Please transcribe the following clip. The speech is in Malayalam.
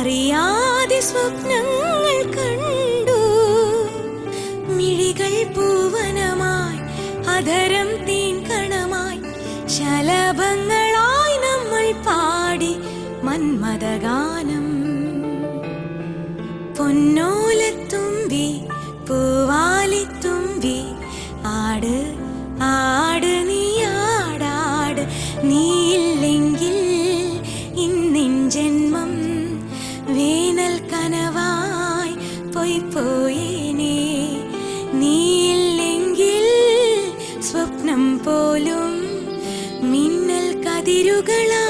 അറിയാതെ സ്വപ്നങ്ങൾ കണ്ടു മിഴികൾ പൂവനമായി അധരം തീൻ കണമായി ശലഭങ്ങളായി നമ്മൾ പാടി മന്മദഗാനം പൊന്നോലത്തുമ്പി പൂവാലിത്തുമ്പി ആട് ആട് നീ ആടാട് നീയില്ലെങ്കിൽ ഇന്നിൻ ജന്മം വേനൽ കനവായി പോയി പോയേനെ നീയില്ലെങ്കിൽ സ്വപ്നം പോലും മിന്നൽ കതിരുകളായി